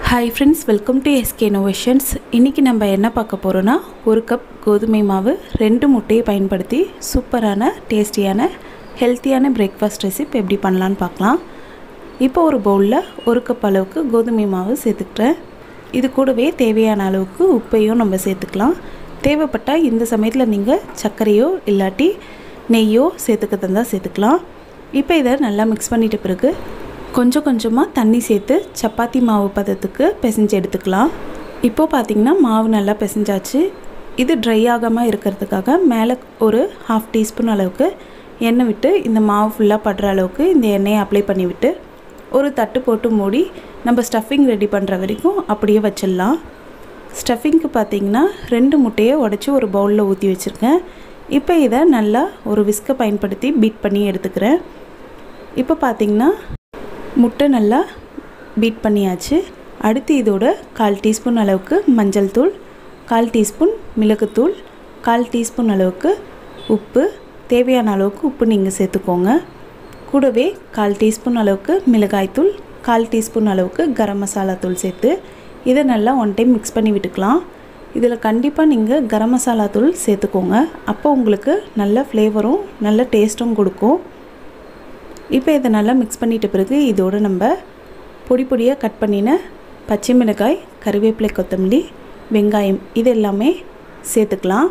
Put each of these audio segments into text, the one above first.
hi friends welcome to SK innovations இன்றைக்கி நம்ம என்ன பார்க்க போகிறோன்னா ஒரு கப் கோதுமை மாவு ரெண்டு முட்டையை பயன்படுத்தி சூப்பரான டேஸ்டியான ஹெல்த்தியான பிரேக்ஃபாஸ்ட் ரெசிப் எப்படி பண்ணலான்னு பார்க்கலாம் இப்போ ஒரு பவுலில் ஒரு கப் அளவுக்கு கோதுமை மாவு சேர்த்துக்கிட்டேன் இது கூடவே தேவையான அளவுக்கு உப்பையும் நம்ம சேர்த்துக்கலாம் தேவைப்பட்டால் இந்த சமயத்தில் நீங்கள் சர்க்கரையோ இல்லாட்டி நெய்யோ சேர்த்துக்க தந்தால் சேர்த்துக்கலாம் இப்போ இதை நல்லா மிக்ஸ் பண்ணிட்ட பிறகு கொஞ்சம் கொஞ்சமாக தண்ணி சேர்த்து சப்பாத்தி மாவு பதத்துக்கு பிசைஞ்சு எடுத்துக்கலாம் இப்போது பார்த்திங்கன்னா மாவு நல்லா பிசைஞ்சாச்சு இது ட்ரை ஆகாமல் இருக்கிறதுக்காக மேலே ஒரு ஹாஃப் டீஸ்பூன் அளவுக்கு எண்ணெய் விட்டு இந்த மாவு ஃபுல்லாக படுற அளவுக்கு இந்த எண்ணெயை அப்ளை பண்ணிவிட்டு ஒரு தட்டு போட்டு மூடி நம்ம ஸ்டஃபிங் ரெடி பண்ணுற வரைக்கும் அப்படியே வச்சிடலாம் ஸ்டஃபிங்க்கு பார்த்திங்கன்னா ரெண்டு முட்டையை உடச்சி ஒரு பவுலில் ஊற்றி வச்சுருக்கேன் இப்போ இதை நல்லா ஒரு விஸ்கை பயன்படுத்தி பீட் பண்ணி எடுத்துக்கிறேன் இப்போ பார்த்திங்கன்னா முட்டை நல்லா பீட் பண்ணியாச்சு அடுத்து இதோட கால் டீஸ்பூன் அளவுக்கு மஞ்சள் தூள் கால் டீஸ்பூன் மிளகுத்தூள் கால் டீஸ்பூன் அளவுக்கு உப்பு தேவையான அளவுக்கு உப்பு நீங்கள் சேர்த்துக்கோங்க கூடவே கால் டீஸ்பூன் அளவுக்கு மிளகாய்த்தூள் கால் டீஸ்பூன் அளவுக்கு கரம் மசாலா தூள் சேர்த்து இதை நல்லா ஒன் டைம் மிக்ஸ் பண்ணி விட்டுக்கலாம் இதில் கண்டிப்பாக நீங்கள் கரம் மசாலா தூள் சேர்த்துக்கோங்க அப்போ உங்களுக்கு நல்ல ஃப்ளேவரும் நல்ல டேஸ்ட்டும் கொடுக்கும் இப்போ இதை நல்லா மிக்ஸ் பண்ணிட்ட பிறகு இதோடு நம்ம பொடி பொடியாக கட் பண்ணின பச்சை மிளகாய் கருவேப்பிலை கொத்தமல்லி வெங்காயம் இது எல்லாமே சேர்த்துக்கலாம்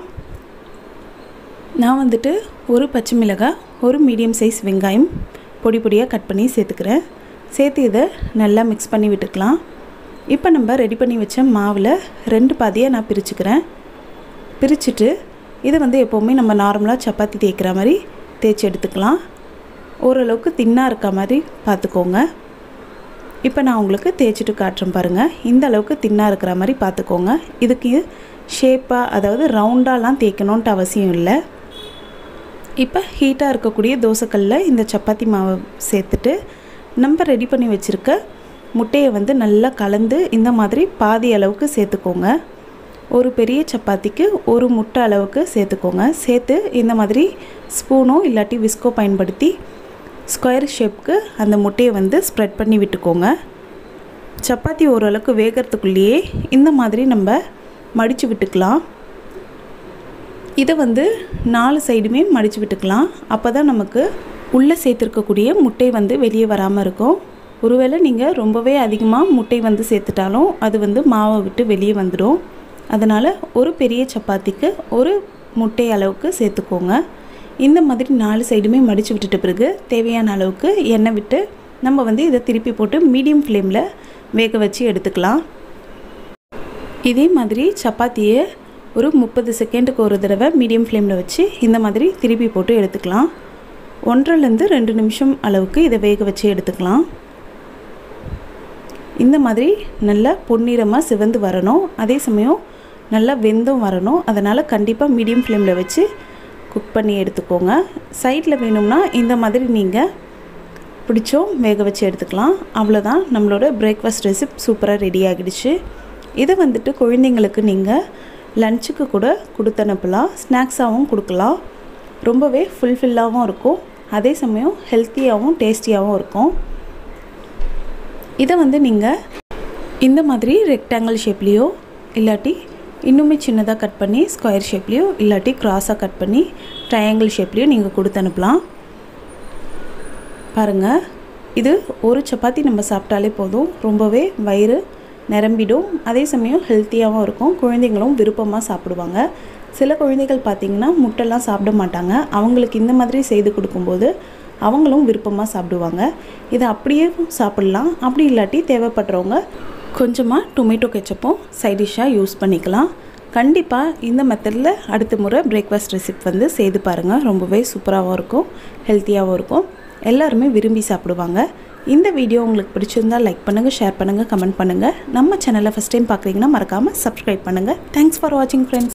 நான் வந்துட்டு ஒரு பச்சை மிளகாய் ஒரு மீடியம் சைஸ் வெங்காயம் பொடி பொடியாக கட் பண்ணி சேர்த்துக்கிறேன் சேர்த்து இதை நல்லா மிக்ஸ் பண்ணி விட்டுக்கலாம் இப்போ நம்ம ரெடி பண்ணி வச்ச மாவில் ரெண்டு பாதியாக நான் பிரிச்சுக்கிறேன் பிரிச்சுட்டு இதை வந்து எப்போவுமே நம்ம நார்மலாக சப்பாத்தி தேய்க்கிற மாதிரி தேய்ச்சி எடுத்துக்கலாம் ஓரளவுக்கு தின்னாக இருக்க மாதிரி பார்த்துக்கோங்க இப்போ நான் உங்களுக்கு தேய்ச்சிட்டு காட்டுறேன் பாருங்கள் இந்த அளவுக்கு தின்னாக இருக்கிற மாதிரி பார்த்துக்கோங்க இதுக்கு ஷேப்பாக அதாவது ரவுண்டாலாம் தேய்க்கணுன்ட்டு அவசியம் இல்லை இப்போ ஹீட்டாக இருக்கக்கூடிய தோசைக்கல்லில் இந்த சப்பாத்தி மாவை சேர்த்துட்டு நம்ம ரெடி பண்ணி வச்சுருக்க முட்டையை வந்து நல்லா கலந்து இந்த மாதிரி பாதி அளவுக்கு சேர்த்துக்கோங்க ஒரு பெரிய சப்பாத்திக்கு ஒரு முட்டை அளவுக்கு சேர்த்துக்கோங்க சேர்த்து இந்த மாதிரி ஸ்பூனோ இல்லாட்டி விஸ்கோ பயன்படுத்தி ஸ்கொயர் ஷேப்புக்கு அந்த முட்டையை வந்து ஸ்ப்ரெட் பண்ணி விட்டுக்கோங்க சப்பாத்தி ஓரளவுக்கு வேகிறதுக்குள்ளேயே இந்த மாதிரி நம்ம மடித்து விட்டுக்கலாம் இதை வந்து நாலு சைடுமே மடித்து விட்டுக்கலாம் அப்போ தான் நமக்கு உள்ளே சேர்த்துருக்கக்கூடிய முட்டை வந்து வெளியே வராமல் இருக்கும் ஒருவேளை நீங்கள் ரொம்பவே அதிகமாக முட்டை வந்து சேர்த்துட்டாலும் அது வந்து மாவை விட்டு வெளியே வந்துடும் அதனால் ஒரு பெரிய சப்பாத்திக்கு ஒரு முட்டை அளவுக்கு சேர்த்துக்கோங்க இந்த மாதிரி நாலு சைடுமே மடித்து விட்டுட்ட பிறகு தேவையான அளவுக்கு எண்ணெய் விட்டு நம்ம வந்து இதை திருப்பி போட்டு மீடியம் ஃப்ளேமில் வேக வச்சு எடுத்துக்கலாம் இதே மாதிரி சப்பாத்தியை ஒரு முப்பது செகண்டுக்கு ஒரு தடவை மீடியம் ஃப்ளேமில் வச்சு இந்த மாதிரி திருப்பி போட்டு எடுத்துக்கலாம் ஒன்றரைலேருந்து ரெண்டு நிமிஷம் அளவுக்கு இதை வேக வச்சு எடுத்துக்கலாம் இந்த மாதிரி நல்லா பொன்னிறமாக சிவந்து வரணும் அதே சமயம் நல்லா வெந்தும் வரணும் அதனால் கண்டிப்பாக மீடியம் ஃப்ளேமில் வச்சு குக் பண்ணி எடுத்துக்கோங்க சைடில் வேணும்னா இந்த மாதிரி நீங்கள் பிடிச்சோம் வேக வச்சு எடுத்துக்கலாம் அவ்வளோதான் நம்மளோட பிரேக்ஃபாஸ்ட் ரெசிப் சூப்பராக ரெடி ஆகிடுச்சு இதை வந்துட்டு குழந்தைங்களுக்கு நீங்கள் லஞ்சுக்கு கூட கொடுத்து அனுப்பலாம் ஸ்நாக்ஸாகவும் கொடுக்கலாம் ரொம்பவே ஃபுல்ஃபில்லாகவும் இருக்கும் அதே சமயம் ஹெல்த்தியாகவும் டேஸ்டியாகவும் இருக்கும் இதை வந்து நீங்கள் இந்த மாதிரி ரெக்டாங்கிள் ஷேப்லேயோ இல்லாட்டி இன்னுமே சின்னதாக கட் பண்ணி ஸ்கொயர் ஷேப்லேயோ இல்லாட்டி க்ராஸாக கட் பண்ணி ட்ரையாங்கிள் ஷேப்லேயோ நீங்கள் கொடுத்து அனுப்பலாம் பாருங்கள் இது ஒரு சப்பாத்தி நம்ம சாப்பிட்டாலே போதும் ரொம்பவே வயிறு நிரம்பிடும் அதே சமயம் ஹெல்த்தியாகவும் இருக்கும் குழந்தைங்களும் விருப்பமாக சாப்பிடுவாங்க சில குழந்தைகள் பார்த்திங்கன்னா முட்டைலாம் சாப்பிட மாட்டாங்க அவங்களுக்கு இந்த மாதிரி செய்து கொடுக்கும்போது அவங்களும் விருப்பமாக சாப்பிடுவாங்க இதை அப்படியே சாப்பிட்லாம் அப்படி இல்லாட்டி தேவைப்படுறவங்க கொஞ்சமாக டொமேட்டோ கெச்சப்பும் சைடிஷ்ஷாக யூஸ் பண்ணிக்கலாம் கண்டிப்பாக இந்த மெத்தடில் அடுத்த முறை பிரேக்ஃபாஸ்ட் ரெசிப் வந்து செய்து பாருங்கள் ரொம்பவே சூப்பராகவும் இருக்கும் ஹெல்த்தியாகவும் இருக்கும் எல்லாருமே விரும்பி சாப்பிடுவாங்க இந்த வீடியோ உங்களுக்கு பிடிச்சிருந்தால் லைக் பண்ணுங்கள் ஷேர் பண்ணுங்கள் கமெண்ட் பண்ணுங்கள் நம்ம சேனலை ஃபஸ்ட் டைம் பார்க்குறீங்கன்னா மறக்காமல் சப்ஸ்கிரைப் பண்ணுங்கள் தேங்க்ஸ் ஃபார் வாட்சிங் ஃப்ரெண்ட்ஸ்